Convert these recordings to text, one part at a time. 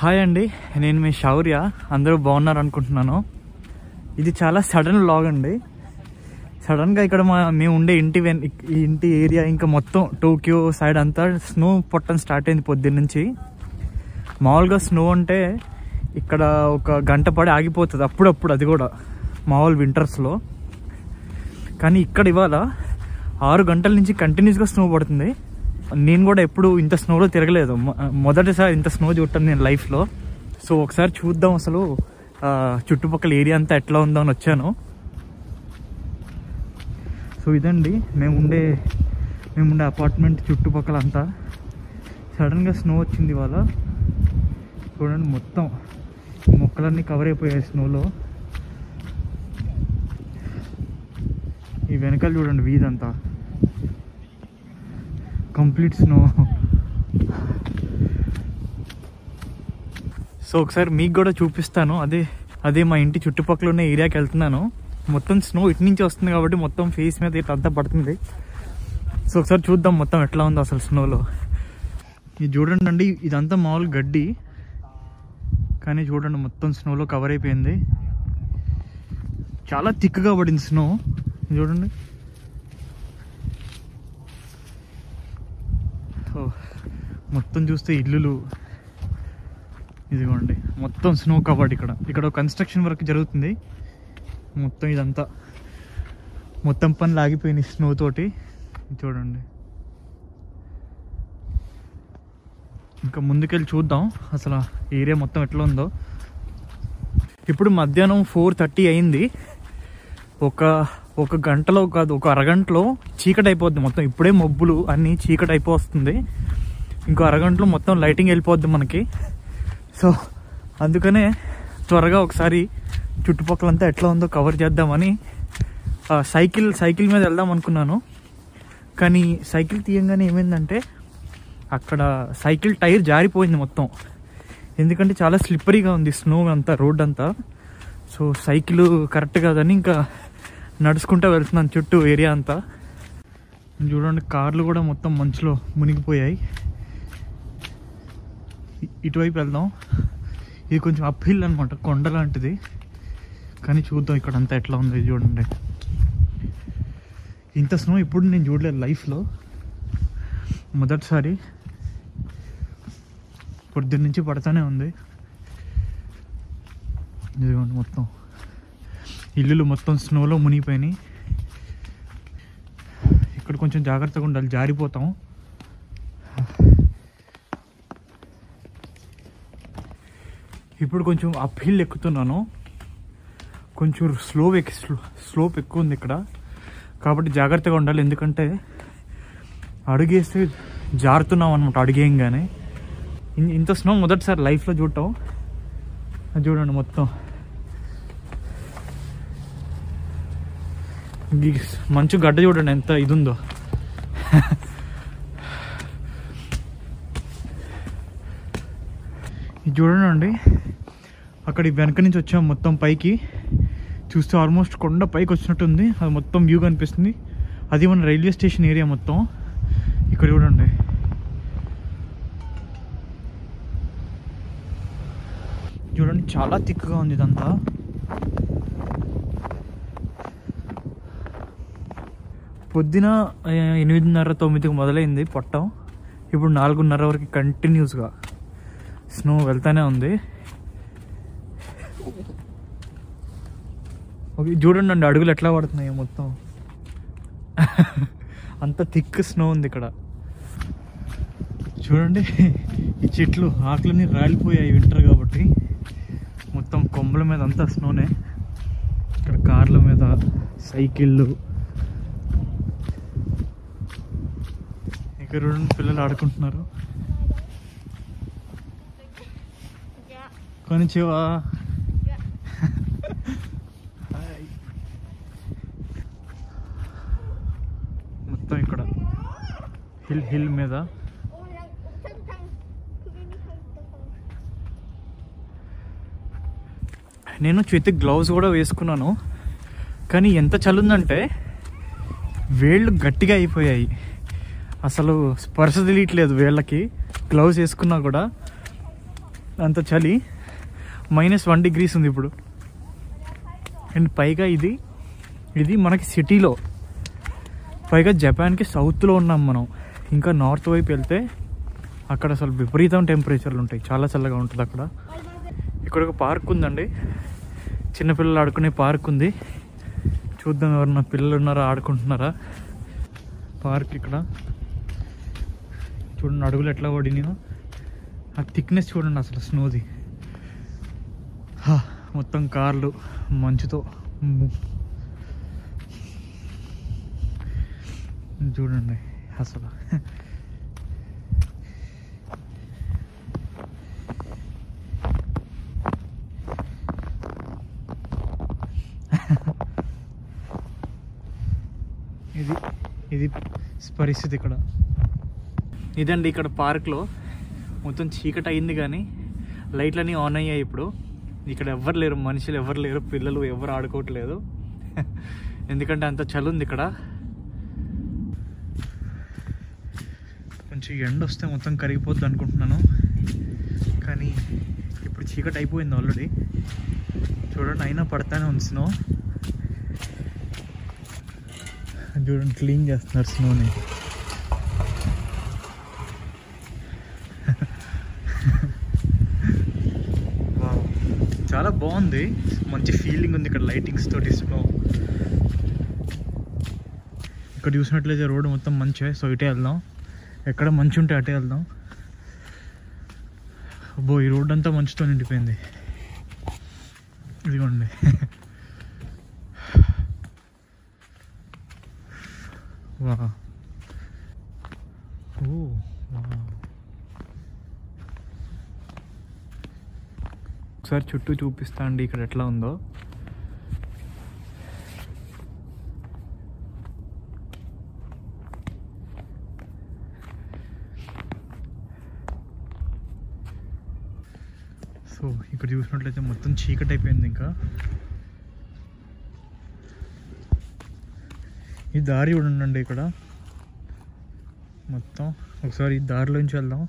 Hi అండి నేను మీ శౌర్య అందరూ బాగున్నారు అనుకుంటున్నాను ఇది చాలా సడన్ లాగ్ అండి సడన్గా ఇక్కడ మా మేము ఉండే ఇంటి వెన్ ఈ ఇంటి ఏరియా ఇంకా మొత్తం టోక్యో సైడ్ అంతా స్నో పొట్టం స్టార్ట్ అయింది పొద్దున్న నుంచి మామూలుగా స్నో అంటే ఇక్కడ ఒక గంట పడి ఆగిపోతుంది అప్పుడప్పుడు అది కూడా మామూలు వింటర్స్లో కానీ ఇక్కడ ఇవాళ ఆరు గంటల నుంచి కంటిన్యూస్గా స్నో పడుతుంది నేను కూడా ఎప్పుడు ఇంత స్నోలో తిరగలేదు మొ- మొదటిసారి ఇంత స్నో చూడటం నేను లైఫ్లో సో ఒకసారి చూద్దాం అసలు ఆ, చుట్టుపక్కల ఏరియా అంతా ఎట్లా ఉందో అని వచ్చాను సో ఇదండి మేము ఉండే మేము ఉండే అపార్ట్మెంట్ చుట్టుపక్కల అంతా సడన్గా స్నో వచ్చింది ఇవాళ చూడండి మొత్తం ఈ మొక్కలన్నీ కవర్ అయిపోయాయి స్నోలో ఈ వెనకాల చూడండి వీధంతా కంప్లీట్ స్నో సో ఒకసారి మీకు కూడా చూపిస్తాను అదే అదే మా ఇంటి చుట్టుపక్కల ఉన్న ఏరియాకి వెళ్తున్నాను మొత్తం స్నో ఇటు నుంచి వస్తుంది కాబట్టి మొత్తం ఫేస్ మీద ఇట్లా అంతా పడుతుంది సో ఒకసారి చూద్దాం మొత్తం ఎట్లా ఉందో అసలు స్నోలో ఇది చూడండి అండి ఇదంతా మామూలు గడ్డి కానీ చూడండి మొత్తం స్నోలో కవర్ అయిపోయింది చాలా థిక్గా పడింది స్నో చూడండి ఓ, మొత్తం చూస్తే ఇల్లులు ఇదిగోండి మొత్తం స్నో కవర్డ్ ఇక్కడ ఇక్కడ కన్స్ట్రక్షన్ వర్క్ జరుగుతుంది మొత్తం ఇదంతా మొత్తం పనులు ఆగిపోయినాయి స్నో తోటి ఇది చూడండి ఇంకా ముందుకెళ్ళి చూద్దాం అసలు ఏరియా మొత్తం ఎట్లా ఉందో ఇప్పుడు మధ్యాహ్నం ఫోర్ థర్టీ అయింది ఒక ఒక గంటలో కాదు ఒక అరగంటలో చీకటి అయిపోద్ది మొత్తం ఇప్పుడే మబ్బులు అన్నీ చీకటి అయిపోతుంది ఇంకో అరగంటలో మొత్తం లైటింగ్ వెళ్ళిపోద్ది మనకి సో అందుకనే త్వరగా ఒకసారి చుట్టుపక్కలంతా ఎట్లా ఉందో కవర్ చేద్దామని ఆ, సైకిల్ సైకిల్ మీద వెళ్దాం అనుకున్నాను కానీ సైకిల్ తీయంగానే ఏమైందంటే అక్కడ సైకిల్ టైర్ జారిపోయింది మొత్తం ఎందుకంటే చాలా స్లిప్పరీగా ఉంది స్నో అంతా రోడ్ అంతా సో సైకిల్ కరెక్ట్ కాదని ఇంకా నడుచుకుంటూ వెళ్తున్నాను చుట్టూ ఏరియా అంతా చూడండి కార్లు కూడా మొత్తం మంచులో మునిగిపోయాయి ఇ- ఇటువైపు వెళ్దాం ఇది కొంచెం అప్ హిల్ అనమాట కొండ లాంటిది కానీ చూద్దాం ఇక్కడ అంతా ఎట్లా ఉంది ఇది చూడండి ఇంత స్నో ఇప్పుడు నేను చూడలేదు లైఫ్లో మొదటిసారి పొద్దున్న నుంచి పడతానే ఉంది ఇదిగోండి మొత్తం ఇల్లులు మొత్తం స్నోలో మునిగిపోయినాయి ఇక్కడ కొంచెం జాగ్రత్తగా ఉండాలి జారిపోతాం ఇప్పుడు కొంచెం అప్ హిల్ ఎక్కుతున్నాను కొంచెం స్లో ఎక్కి స్లోప్ ఎక్కువ ఉంది ఇక్కడ కాబట్టి జాగ్రత్తగా ఉండాలి ఎందుకంటే అడుగేస్తే జారుతున్నాం అనమాట అడుగేయంగానే ఇన్- ఇంత స్నో మొదటిసారి లైఫ్లో చూడటం అది చూడండి మొత్తం ఈ మంచు గడ్డ చూడండి ఎంత ఇది ఉందో ఇది చూడండి అక్కడ ఈ వెనక నుంచి వచ్చాం మొత్తం పైకి చూస్తే ఆల్మోస్ట్ కొండ పైకి వచ్చినట్టుంది అది మొత్తం వ్యూ కనిపిస్తుంది అది మన రైల్వే స్టేషన్ ఏరియా మొత్తం ఇక్కడ చూడండి చూడండి చాలా థిక్గా ఉంది ఇదంతా పొద్దున ఆ, ఎనిమిదిన్నర తొమ్మిదికి మొదలైంది పొట్టం ఇప్పుడు నాలుగున్నర వరకు కంటిన్యూస్గా స్నో వెళ్తానే ఉంది ఓకే, చూడండి అండి అడుగులు ఎట్లా పడుతున్నాయి మొత్తం అంత థిక్ స్నో ఉంది ఇక్కడ చూడండి ఈ చెట్లు ఆకులన్నీ రాలిపోయాయి వింటర్ కాబట్టి మొత్తం కొమ్మల మీద అంతా స్నోనే ఇక్కడ కార్ల మీద సైకిళ్ళు ఇక్కడ రెండు పిల్లలు ఆడుకుంటున్నారు కొనిచివా మొత్తం ఇక్కడ హిల్ హిల్ మీద 어, 그냥 옥탑탕 그림이 서 있어서. నేను చేతికి గ్లౌస్ కూడా వేసుకున్నాను కానీ ఎంత చలుందంటే వేళ్ళు గట్టిగా అయిపోయాయి అసలు స్పర్శ తెలియట్లేదు వేళ్ళకి గ్లౌస్ వేసుకున్నా కూడా అంత చలి మైనస్ వన్ డిగ్రీస్ ఉంది ఇప్పుడు అండ్ పైగా ఇది ఇది మనకి సిటీలో పైగా జపాన్కి సౌత్లో ఉన్నాం మనం ఇంకా నార్త్ వైపు వెళ్తే అక్కడ అసలు విపరీతం టెంపరేచర్లు ఉంటాయి చాలా చల్లగా ఉంటుంది అక్కడ ఇక్కడ ఒక పార్క్ ఉందండి చిన్నపిల్లలు ఆడుకునే పార్క్ ఉంది చూద్దాం ఎవరన్నా పిల్లలు ఉన్నారా ఆడుకుంటున్నారా పార్క్ ఇక్కడ చూడండి అడుగులు ఎట్లా పడినాయో ఆ థిక్నెస్ చూడండి అసలు స్నోది హా, మొత్తం కార్లు మంచుతో ము- చూడండి అసలు ఇది ఇది పరిస్థితి ఇక్కడ ఇదండి ఇక్కడ పార్క్లో మొత్తం చీకటి అయింది కానీ లైట్లన్నీ ఆన్ అయ్యాయి ఇప్పుడు ఇక్కడ ఎవ్వరు లేరు మనుషులు ఎవరు లేరు పిల్లలు ఎవరు ఆడుకోవట్లేదు ఎందుకంటే అంత చలి ఉంది ఇక్కడ కొంచెం ఎండ వస్తే మొత్తం కరిగిపోద్ది అనుకుంటున్నాను కానీ ఇప్పుడు చీకటి అయిపోయింది ఆల్రెడీ చూడండి అయినా పడతానే ఉంది స్నో చూడండి క్లీన్ చేస్తున్నారు స్నోని వావ్. చాలా బాగుంది మంచి ఫీలింగ్ ఉంది ఇక్కడ లైటింగ్స్ తోటి స్నో ఇక్కడ చూసినట్లయితే రోడ్ మొత్తం మంచిగా సో ఇటే వెళ్దాం ఎక్కడ మంచి ఉంటే అటే వెళ్దాం అబ్బో ఈ రోడ్ అంతా మంచుతో నిండిపోయింది ఇదిగోండి వా ఓ వా ఒకసారి చుట్టూ చూపిస్తా అండి ఇక్కడ ఎట్లా ఉందో సో ఇక్కడ చూసినట్లయితే మొత్తం చీకటి అయిపోయింది ఇంకా ఈ దారి కూడా ఉండండి ఇక్కడ మొత్తం ఒకసారి ఈ దారిలోంచి వెళ్దాం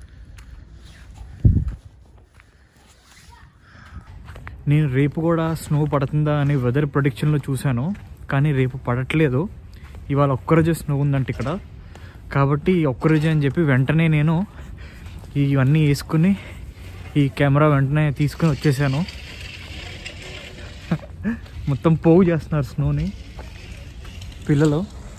నేను రేపు కూడా స్నో పడుతుందా అని వెదర్ ప్రొడిక్షన్లో చూశాను కానీ రేపు పడట్లేదు ఇవాళ ఒక్కరోజే స్నో ఉందంట ఇక్కడ కాబట్టి ఈ ఒక్కరోజే అని చెప్పి వెంటనే నేను ఇవన్నీ వేసుకుని ఈ కెమెరా వెంటనే తీసుకుని వచ్చేసాను మొత్తం పోగు చేస్తున్నారు స్నోని పిల్లలు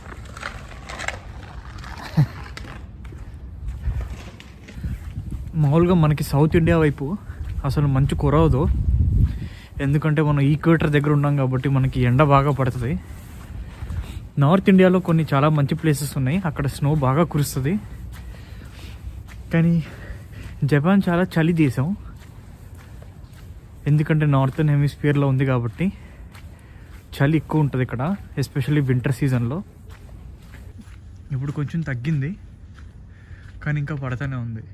మామూలుగా మనకి సౌత్ ఇండియా వైపు అసలు మంచు కురవదు ఎందుకంటే మనం ఈక్వేటర్ దగ్గర ఉన్నాం కాబట్టి మనకి ఎండ బాగా పడుతుంది నార్త్ ఇండియాలో కొన్ని చాలా మంచి ప్లేసెస్ ఉన్నాయి అక్కడ స్నో బాగా కురుస్తుంది కానీ జపాన్ చాలా చలి దేశం ఎందుకంటే నార్థన్ హెమిస్ఫియర్లో ఉంది కాబట్టి చలి ఎక్కువ ఉంటుంది ఇక్కడ ఎస్పెషల్లీ వింటర్ సీజన్లో ఇప్పుడు కొంచెం తగ్గింది కానీ ఇంకా పడతానే ఉంది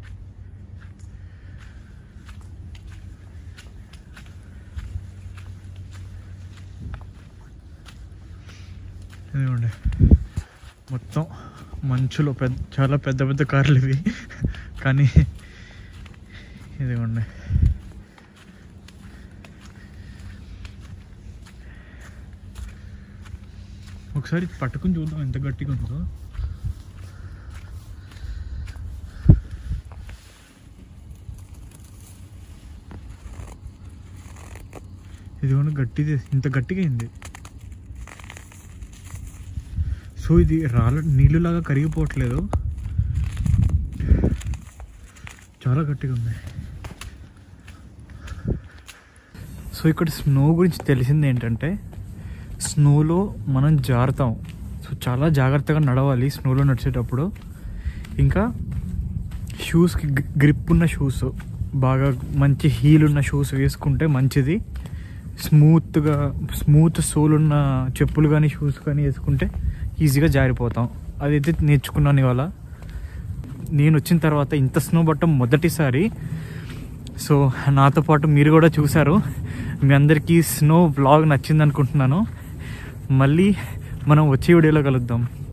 ఇదిగోండి మొత్తం మంచులో పెద్ద చాలా పెద్ద పెద్ద కార్లు ఇవి కానీ ఇదిగోండి ఒకసారి పట్టుకుని చూద్దాం ఎంత గట్టిగా ఉందో ఇదిగోండి గట్టిది ఇంత గట్టిగా అయింది సో ఇది రాళ్ళ నీళ్ళలాగా కరిగిపోవట్లేదు చాలా గట్టిగా ఉంది సో ఇక్కడ స్నో గురించి తెలిసింది ఏంటంటే స్నోలో మనం జారుతాం సో చాలా జాగ్రత్తగా నడవాలి స్నోలో నడిచేటప్పుడు ఇంకా షూస్కి గ్రిప్ ఉన్న షూస్ బాగా మంచి హీల్ ఉన్న షూస్ వేసుకుంటే మంచిది స్మూత్గా స్మూత్ సోల్ ఉన్న చెప్పులు కానీ షూస్ కానీ వేసుకుంటే ఈజీగా జారిపోతాం అదైతే నేర్చుకున్నాను ఇవాళ నేను వచ్చిన తర్వాత ఇంత స్నో పట్టడం మొదటిసారి సో నాతో పాటు మీరు కూడా చూశారు మీ అందరికీ స్నో వ్లాగ్ నచ్చింది అనుకుంటున్నాను మళ్ళీ మనం వచ్చే వీడియోలో కలుద్దాం